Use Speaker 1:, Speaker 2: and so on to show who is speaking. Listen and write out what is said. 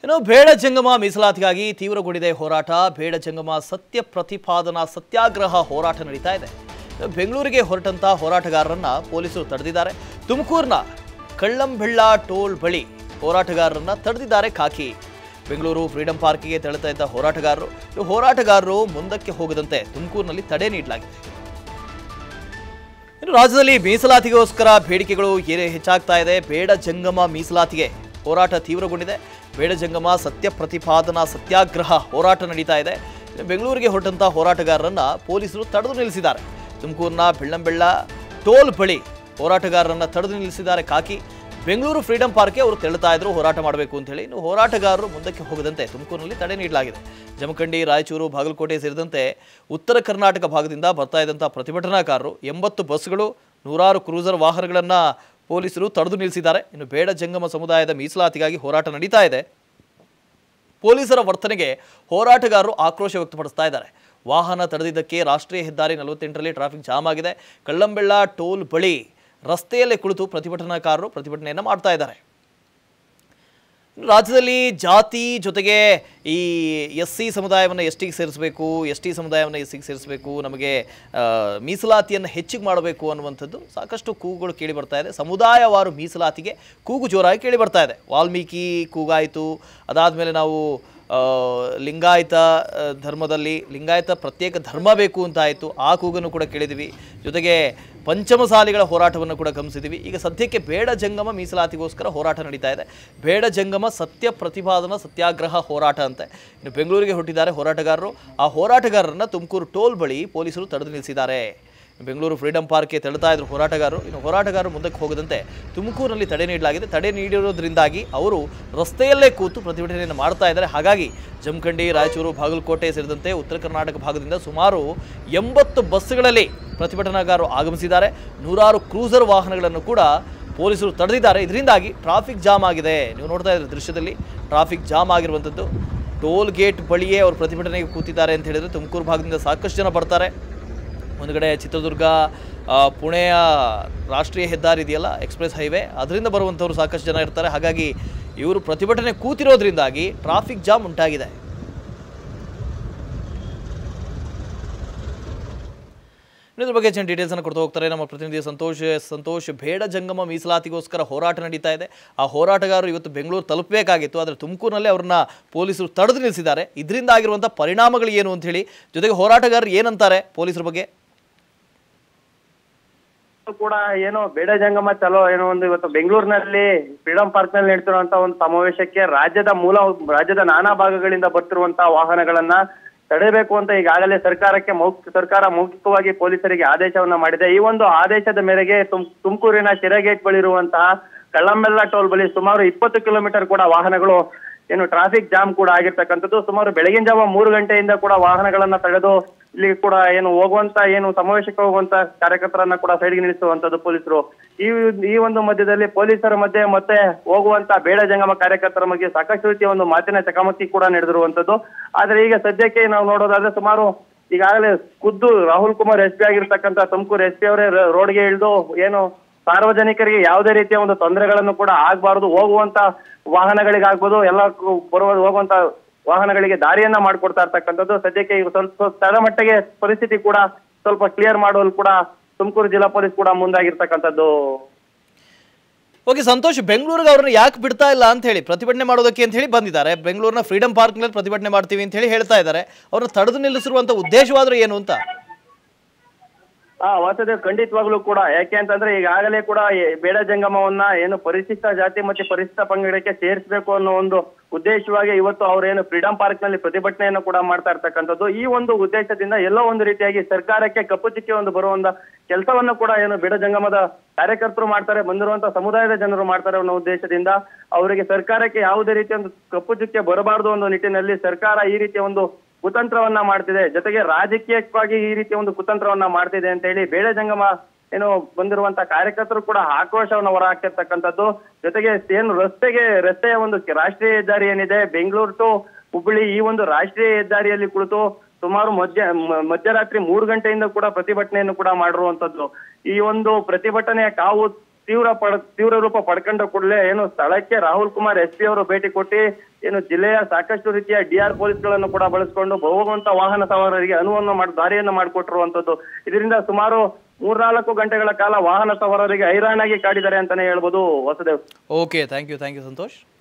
Speaker 1: ಇನ್ನು ಬೇಡ ಜಂಗಮ ಮೀಸಲಾತಿಗಾಗಿ ತೀವ್ರಗೊಂಡಿದೆ ಹೋರಾಟ ಬೇಡ ಜಂಗಮ ಸತ್ಯ ಪ್ರತಿಪಾದನಾ ಸತ್ಯಾಗ್ರಹ ಹೋರಾಟ ನಡೀತಾ ಇದೆ ಇನ್ನು ಬೆಂಗಳೂರಿಗೆ ಹೊರಟಂತ ಹೋರಾಟಗಾರರನ್ನ ಪೊಲೀಸರು ತಡೆದಿದ್ದಾರೆ ತುಮಕೂರಿನ ಕಳ್ಳಂಬೆಳ್ಳ ಟೋಲ್ ಬಳಿ ಹೋರಾಟಗಾರರನ್ನ ತಡೆದಿದ್ದಾರೆ ಖಾಕಿ ಬೆಂಗಳೂರು ಫ್ರೀಡಂ ಪಾರ್ಕಿಗೆ ತೆರಳುತ್ತಾ ಇದ್ದ ಹೋರಾಟಗಾರರು ಇನ್ನು ಹೋರಾಟಗಾರರು ಮುಂದಕ್ಕೆ ಹೋಗದಂತೆ ತುಮಕೂರಿನಲ್ಲಿ ತಡೆ ನೀಡಲಾಗಿದೆ ಇನ್ನು ರಾಜ್ಯದಲ್ಲಿ ಮೀಸಲಾತಿಗೋಸ್ಕರ ಬೇಡಿಕೆಗಳು ಏನೇ ಹೆಚ್ಚಾಗ್ತಾ ಇದೆ ಬೇಡ ಜಂಗಮ ಮೀಸಲಾತಿಗೆ ಹೋರಾಟ ತೀವ್ರಗೊಂಡಿದೆ ಬೇಡ ಜಂಗಮ ಸತ್ಯ ಪ್ರತಿಪಾದನಾ ಸತ್ಯಾಗ್ರಹ ಹೋರಾಟ ನಡೀತಾ ಇದೆ ಇನ್ನು ಬೆಂಗಳೂರಿಗೆ ಹೊರಟಂತ ಹೋರಾಟಗಾರರನ್ನ ಪೊಲೀಸರು ತಡೆದು ನಿಲ್ಲಿಸಿದ್ದಾರೆ ತುಮಕೂರಿನ ಬೆಳ್ಳಂಬೆಳ್ಳ ಟೋಲ್ ಬಳಿ ಹೋರಾಟಗಾರರನ್ನ ತಡೆದು ನಿಲ್ಲಿಸಿದ್ದಾರೆ ಕಾಕಿ ಬೆಂಗಳೂರು ಫ್ರೀಡಂ ಪಾರ್ಕ್ಗೆ ಅವರು ತೆರಳುತ್ತಾ ಇದ್ರು ಹೋರಾಟ ಮಾಡಬೇಕು ಅಂತ ಹೇಳಿ ಇನ್ನು ಹೋರಾಟಗಾರರು ಮುಂದಕ್ಕೆ ಹೋಗದಂತೆ ತುಮಕೂರಿನಲ್ಲಿ ತಡೆ ನೀಡಲಾಗಿದೆ ಜಮಖಂಡಿ ರಾಯಚೂರು ಬಾಗಲಕೋಟೆ ಸೇರಿದಂತೆ ಉತ್ತರ ಕರ್ನಾಟಕ ಭಾಗದಿಂದ ಬರ್ತಾ ಇದ್ದಂಥ ಪ್ರತಿಭಟನಾಕಾರರು ಎಂಬತ್ತು ಬಸ್ಗಳು ನೂರಾರು ಕ್ರೂಸರ್ ವಾಹನಗಳನ್ನು ಪೊಲೀಸರು ತಡೆದು ನಿಲ್ಲಿಸಿದ್ದಾರೆ ಇನ್ನು ಬೇಡ ಜಂಗಮ ಸಮುದಾಯದ ಮೀಸಲಾತಿಗಾಗಿ ಹೋರಾಟ ನಡೀತಾ ಇದೆ ಪೊಲೀಸರ ವರ್ತನೆಗೆ ಹೋರಾಟಗಾರರು ಆಕ್ರೋಶ ವ್ಯಕ್ತಪಡಿಸ್ತಾ ಇದ್ದಾರೆ ವಾಹನ ತಡೆದಿದ್ದಕ್ಕೆ ರಾಷ್ಟ್ರೀಯ ಹೆದ್ದಾರಿ ನಲವತ್ತೆಂಟರಲ್ಲಿ ಟ್ರಾಫಿಕ್ ಜಾಮ್ ಆಗಿದೆ ಕಳ್ಳಂಬೆಳ್ಳ ಟೋಲ್ ಬಳಿ ರಸ್ತೆಯಲ್ಲೇ ಕುಳಿತು ಪ್ರತಿಭಟನಾಕಾರರು ಪ್ರತಿಭಟನೆಯನ್ನು ಮಾಡ್ತಾ ಇದ್ದಾರೆ ಇನ್ನು ರಾಜ್ಯದಲ್ಲಿ ಜಾತಿ ಜೊತೆಗೆ ಈ ಎಸ್ ಸಿ ಸಮುದಾಯವನ್ನು ಎಸ್ ಟಿಗೆ ಸೇರಿಸಬೇಕು ಎಸ್ ಟಿ ಸಮುದಾಯವನ್ನು ಎಸ್ ಸಿಗೆ ಸೇರಿಸಬೇಕು ನಮಗೆ ಆ, ಮೀಸಲಾತಿಯನ್ನು ಹೆಚ್ಚಿಗೆ ಮಾಡಬೇಕು ಅನ್ನುವಂಥದ್ದು ಸಾಕಷ್ಟು ಕೂಗುಗಳು ಕೇಳಿ ಬರ್ತಾ ಇದೆ ಸಮುದಾಯವಾರು ಮೀಸಲಾತಿಗೆ ಕೂಗು ಜೋರಾಗಿ ಕೇಳಿ ಬರ್ತಾ ಇದೆ ವಾಲ್ಮೀಕಿ ಕೂಗಾಯಿತು ಅದಾದಮೇಲೆ ನಾವು ಆ, ಲಿಂಗಾಯತ ಆ, ಧರ್ಮದಲ್ಲಿ ಲಿಂಗಾಯತ ಪ್ರತ್ಯೇಕ ಧರ್ಮ ಬೇಕು ಅಂತ ಆಯಿತು ಆ ಕೂಗನ್ನು ಕೂಡ ಕೇಳಿದ್ವಿ ಜೊತೆಗೆ ಪಂಚಮಸಾಲಿಗಳ ಹೋರಾಟವನ್ನು ಕೂಡ ಗಮನಿಸಿದ್ದೀವಿ ಈಗ ಸದ್ಯಕ್ಕೆ ಬೇಡ ಜಂಗಮ ಮೀಸಲಾತಿಗೋಸ್ಕರ ಹೋರಾಟ ನಡೀತಾ ಇದೆ ಬೇಡ ಜಂಗಮ ಸತ್ಯ ಪ್ರತಿಪಾದನಾ ಸತ್ಯಾಗ್ರಹ ಹೋರಾಟ ಅಂತೆ ಇನ್ನು ಬೆಂಗಳೂರಿಗೆ ಹೊರಟಿದ್ದಾರೆ ಹೋರಾಟಗಾರರು ಆ ಹೋರಾಟಗಾರರನ್ನ ತುಮಕೂರು ಟೋಲ್ ಬಳಿ ಪೊಲೀಸರು ತಡೆದು ನಿಲ್ಲಿಸಿದ್ದಾರೆ ಬೆಂಗಳೂರು ಫ್ರೀಡಂ ಪಾರ್ಕ್ಗೆ ತೆರಳುತ್ತಾ ಇದ್ರು ಹೋರಾಟಗಾರರು ಇನ್ನು ಹೋರಾಟಗಾರರು ಮುಂದಕ್ಕೆ ಹೋಗದಂತೆ ತುಮಕೂರಿನಲ್ಲಿ ತಡೆ ನೀಡಲಾಗಿದೆ ತಡೆ ನೀಡಿರೋದ್ರಿಂದಾಗಿ ಅವರು ರಸ್ತೆಯಲ್ಲೇ ಕೂತು ಪ್ರತಿಭಟನೆಯನ್ನು ಮಾಡ್ತಾ ಇದ್ದಾರೆ ಹಾಗಾಗಿ ಜಮಖಂಡಿ ರಾಯಚೂರು ಬಾಗಲಕೋಟೆ ಸೇರಿದಂತೆ ಉತ್ತರ ಕರ್ನಾಟಕ ಭಾಗದಿಂದ ಸುಮಾರು ಎಂಬತ್ತು ಬಸ್ಗಳಲ್ಲಿ ಪ್ರತಿಭಟನಾಕಾರರು ಆಗಮಿಸಿದ್ದಾರೆ ನೂರಾರು ಕ್ರೂಸರ್ ವಾಹನಗಳನ್ನು ಕೂಡ ಪೊಲೀಸರು ತಡೆದಿದ್ದಾರೆ ಇದರಿಂದಾಗಿ ಟ್ರಾಫಿಕ್ ಜಾಮ್ ಆಗಿದೆ ನೀವು ನೋಡ್ತಾ ಇದ್ದೀರಿ ದೃಶ್ಯದಲ್ಲಿ ಟ್ರಾಫಿಕ್ ಜಾಮ್ ಆಗಿರುವಂಥದ್ದು ಟೋಲ್ ಗೇಟ್ ಬಳಿಯೇ ಅವರು ಪ್ರತಿಭಟನೆಗೆ ಕೂತಿದ್ದಾರೆ ಅಂತ ಹೇಳಿದರೆ ತುಮಕೂರು ಭಾಗದಿಂದ ಸಾಕಷ್ಟು ಜನ ಬರ್ತಾರೆ ಒಂದು ಕಡೆ ಚಿತ್ರದುರ್ಗ ಆ, ಪುಣೆಯ ರಾಷ್ಟ್ರೀಯ ಹೆದ್ದಾರಿ ಇದೆಯಲ್ಲ ಎಕ್ಸ್ಪ್ರೆಸ್ ಹೈವೇ ಅದರಿಂದ ಬರುವಂಥವ್ರು ಸಾಕಷ್ಟು ಜನ ಇರ್ತಾರೆ ಹಾಗಾಗಿ ಇವರು ಪ್ರತಿಭಟನೆ ಕೂತಿರೋದ್ರಿಂದಾಗಿ ಟ್ರಾಫಿಕ್ ಜಾಮ್ ಉಂಟಾಗಿದೆ ಇದ್ರ ಬಗ್ಗೆ ಹೆಚ್ಚಿನ ಡೀಟೇಲ್ಸ್ ಅನ್ನು ಕೊಡ್ತಾ ಹೋಗ್ತಾರೆ ನಮ್ಮ ಪ್ರತಿನಿಧಿ ಸಂತೋಷ್ ಸಂತೋಷ್ ಬೇಡ ಜಂಗಮ ಮೀಸಲಾತಿಗೋಸ್ಕರ ಹೋರಾಟ ನಡೀತಾ ಇದೆ ಆ ಹೋರಾಟಗಾರರು ಇವತ್ತು ಬೆಂಗಳೂರು ತಲುಪಬೇಕಾಗಿತ್ತು ಆದರೆ ತುಮಕೂರಿನಲ್ಲಿ ಅವ್ರನ್ನ ಪೊಲೀಸರು ತಡೆದು ನಿಲ್ಲಿಸಿದ್ದಾರೆ ಇದರಿಂದ ಆಗಿರುವಂಥ ಪರಿಣಾಮಗಳು ಏನು ಅಂತ ಹೇಳಿ ಜೊತೆಗೆ ಹೋರಾಟಗಾರರು ಏನಂತಾರೆ ಪೊಲೀಸರ ಬಗ್ಗೆ
Speaker 2: ಕೂಡ ಏನೋ ಬೇಡ ಜಂಗಮ ಚಲೋ ಏನೋ ಒಂದು ಇವತ್ತು ಬೆಂಗಳೂರಿನಲ್ಲಿ ಫ್ರೀಡಂ ಪಾರ್ಕ್ ನಲ್ಲಿ ನಡೀತಿರುವಂತ ಒಂದು ಸಮಾವೇಶಕ್ಕೆ ರಾಜ್ಯದ ಮೂಲ ರಾಜ್ಯದ ನಾನಾ ಭಾಗಗಳಿಂದ ಬರ್ತಿರುವಂತಹ ವಾಹನಗಳನ್ನ ತಡೆಯಬೇಕು ಅಂತ ಈಗಾಗಲೇ ಸರ್ಕಾರಕ್ಕೆ ಮೌಖ ಸರ್ಕಾರ ಮೌಖಿಕವಾಗಿ ಪೊಲೀಸರಿಗೆ ಆದೇಶವನ್ನ ಮಾಡಿದೆ ಈ ಒಂದು ಆದೇಶದ ಮೇರೆಗೆ ತುಮ್ ತುಮಕೂರಿನ ಶಿರಗೇಟ್ ಬಳಿ ಇರುವಂತಹ ಕಳ್ಳಂಬೆಲ್ಲ ಟೋಲ್ ಬಳಿ ಸುಮಾರು ಇಪ್ಪತ್ತು ಕಿಲೋಮೀಟರ್ ಕೂಡ ವಾಹನಗಳು ಏನು ಟ್ರಾಫಿಕ್ ಜಾಮ್ ಕೂಡ ಆಗಿರ್ತಕ್ಕಂಥದ್ದು ಸುಮಾರು ಬೆಳಗಿನ ಜಾವ ಮೂರು ಗಂಟೆಯಿಂದ ಕೂಡ ವಾಹನಗಳನ್ನ ತಡೆದು ಇಲ್ಲಿ ಕೂಡ ಏನು ಹೋಗುವಂತ ಏನು ಸಮಾವೇಶಕ್ಕೆ ಹೋಗುವಂತ ಕಾರ್ಯಕರ್ತರನ್ನ ಕೂಡ ಸೈಡ್ಗೆ ನಿಲ್ಲಿಸುವಂತದ್ದು ಪೊಲೀಸರು ಈ ಈ ಒಂದು ಮಧ್ಯದಲ್ಲಿ ಪೊಲೀಸರ ಮಧ್ಯೆ ಮತ್ತೆ ಹೋಗುವಂತ ಬೇಡ ಜಂಗಮ ಕಾರ್ಯಕರ್ತರ ಬಗ್ಗೆ ಸಾಕಷ್ಟು ರೀತಿಯ ಒಂದು ಮಾತಿನ ಚಕಮಕಿ ಕೂಡ ನಡೆದಿರುವಂತದ್ದು ಆದ್ರೆ ಈಗ ಸದ್ಯಕ್ಕೆ ನಾವು ನೋಡೋದಾದ್ರೆ ಸುಮಾರು ಈಗಾಗಲೇ ಖುದ್ದು ರಾಹುಲ್ ಕುಮಾರ್ ಎಸ್ ಪಿ ಆಗಿರ್ತಕ್ಕಂಥ ತುಮಕೂರು ಎಸ್ ಪಿ ಅವರೇ ರೋಡ್ಗೆ ಇಳಿದು ಏನು ಸಾರ್ವಜನಿಕರಿಗೆ ಯಾವುದೇ ರೀತಿಯ ಒಂದು ತೊಂದರೆಗಳನ್ನು ಕೂಡ ಆಗಬಾರದು ಹೋಗುವಂತ ವಾಹನಗಳಿಗಾಗ್ಬೋದು ಎಲ್ಲ ಕು- ಬರುವ ಹೋಗುವಂತ ವಾಹನಗಳಿಗೆ ದಾರಿಯನ್ನ ಮಾಡ್ಕೊಡ್ತಾ ಇರ್ತಕ್ಕಂಥದ್ದು ಸದ್ಯಕ್ಕೆ ಈಗ ಸ್ವಲ್ಪ ತಳಮಟ್ಟಿಗೆ ಪರಿಸ್ಥಿತಿ ಕೂಡ ಸ್ವಲ್ಪ ಕ್ಲಿಯರ್ ಮಾಡುವಲ್ಲಿ ಕೂಡ ತುಮಕೂರು ಜಿಲ್ಲಾ ಪೊಲೀಸ್ ಕೂಡ ಮುಂದಾಗಿರ್ತಕ್ಕಂಥದ್ದು
Speaker 1: ಓಕೆ ಸಂತೋಷ್ ಬೆಂಗಳೂರಿಗೆ ಅವ್ರನ್ನ ಯಾಕೆ ಬಿಡ್ತಾ ಇಲ್ಲ ಅಂತ ಹೇಳಿ ಪ್ರತಿಭಟನೆ ಮಾಡೋದಕ್ಕೆ ಅಂತ ಹೇಳಿ ಬಂದಿದ್ದಾರೆ ಬೆಂಗಳೂರಿನ ಫ್ರೀಡಂ ಪಾರ್ಕ್ನಲ್ಲಿ ಪ್ರತಿಭಟನೆ ಮಾಡ್ತೀವಿ ಅಂತ ಹೇಳಿ ಹೇಳ್ತಾ ಇದ್ದಾರೆ ಅವ್ರನ್ನ ತಡೆದು ನಿಲ್ಲಿಸಿರುವಂಥ ಉದ್ದೇಶವಾದರೂ ಏನು ಅಂತ
Speaker 2: ಆ ವಾಸುದೇವ್ ಖಂಡಿತವಾಗ್ಲೂ ಕೂಡ ಯಾಕೆ ಅಂತಂದ್ರೆ ಈಗಾಗಲೇ ಕೂಡ ಈ ಬೇಡ ಜಂಗಮವನ್ನ ಏನು ಪರಿಶಿಷ್ಟ ಜಾತಿ ಮತ್ತೆ ಪರಿಶಿಷ್ಟ ಪಂಗಡಕ್ಕೆ ಸೇರಿಸಬೇಕು ಅನ್ನೋ ಒಂದು ಉದ್ದೇಶವಾಗಿ ಇವತ್ತು ಅವರೇನು ಫ್ರೀಡಂ ಪಾರ್ಕ್ ನಲ್ಲಿ ಪ್ರತಿಭಟನೆಯನ್ನು ಕೂಡ ಮಾಡ್ತಾ ಇರ್ತಕ್ಕಂಥದ್ದು ಈ ಒಂದು ಉದ್ದೇಶದಿಂದ ಎಲ್ಲೋ ಒಂದು ರೀತಿಯಾಗಿ ಸರ್ಕಾರಕ್ಕೆ ಕಪ್ಪು ಚುಕ್ಕೆ ಒಂದು ಬರುವಂತ ಕೆಲಸವನ್ನ ಕೂಡ ಏನು ಬೇಡ ಜಂಗಮದ ಕಾರ್ಯಕರ್ತರು ಮಾಡ್ತಾರೆ ಬಂದಿರುವಂತ ಸಮುದಾಯದ ಜನರು ಮಾಡ್ತಾರೆ ಅನ್ನೋ ಉದ್ದೇಶದಿಂದ ಅವರಿಗೆ ಸರ್ಕಾರಕ್ಕೆ ಯಾವುದೇ ರೀತಿಯ ಒಂದು ಕಪ್ಪು ಚುಕ್ಕೆ ಬರಬಾರದು ಅನ್ನೋ ನಿಟ್ಟಿನಲ್ಲಿ ಸರ್ಕಾರ ಈ ರೀತಿಯ ಒಂದು ಕುತಂತ್ರವನ್ನ ಮಾಡ್ತಿದೆ ಜೊತೆಗೆ ರಾಜಕೀಯವಾಗಿ ಈ ರೀತಿಯ ಒಂದು ಕುತಂತ್ರವನ್ನ ಮಾಡ್ತಿದೆ ಅಂತ ಹೇಳಿ ಬೇಡ ಜಂಗಮ ಏನು ಬಂದಿರುವಂತ ಕಾರ್ಯಕರ್ತರು ಕೂಡ ಆಕ್ರೋಶವನ್ನ ಹೊರಹಾಕ್ತಿರ್ತಕ್ಕಂಥದ್ದು ಜೊತೆಗೆ ಏನು ರಸ್ತೆಗೆ ರಸ್ತೆಯ ಒಂದು ರಾಷ್ಟ್ರೀಯ ಹೆದ್ದಾರಿ ಏನಿದೆ ಬೆಂಗಳೂರು ಟು ಹುಬ್ಬಳ್ಳಿ ಈ ಒಂದು ರಾಷ್ಟ್ರೀಯ ಹೆದ್ದಾರಿಯಲ್ಲಿ ಕುಳಿತು ಸುಮಾರು ಮಧ್ಯ ಮ- ಮಧ್ಯರಾತ್ರಿ ಮೂರು ಗಂಟೆಯಿಂದ ಕೂಡ ಪ್ರತಿಭಟನೆಯನ್ನು ಕೂಡ ಮಾಡಿರುವಂತದ್ದು ಈ ಒಂದು ಪ್ರತಿಭಟನೆಯ ಕಾವು ತೀವ್ರ ಪಡ ತೀವ್ರ ರೂಪ ಪಡ್ಕೊಂಡ ಕೂಡಲೇ ಏನು ಸ್ಥಳಕ್ಕೆ ರಾಹುಲ್ ಕುಮಾರ್ ಎಸ್ ಪಿ ಅವರು ಭೇಟಿ ಕೊಟ್ಟು ಏನು ಜಿಲ್ಲೆಯ ಸಾಕಷ್ಟು ರೀತಿಯ ಡಿಆರ್ ಪೊಲೀಸ್ಗಳನ್ನು ಕೂಡ ಬಳಸಿಕೊಂಡು ಹೋಗುವಂತ ವಾಹನ ಸವಾರರಿಗೆ ಅನುವನ್ನು ಮಾಡಿ ದಾರಿಯನ್ನ ಮಾಡಿಕೊಟ್ಟಿರುವಂತದ್ದು ಇದರಿಂದ ಸುಮಾರು ಮೂರ್ನಾಲ್ಕು ಗಂಟೆಗಳ ಕಾಲ ವಾಹನ ಸವಾರರಿಗೆ ಹೈರಾಣಾಗಿ ಕಾಡಿದ್ದಾರೆ ಅಂತಾನೆ ಹೇಳ್ಬೋದು Vasudev
Speaker 1: okay thank you thank you Santosh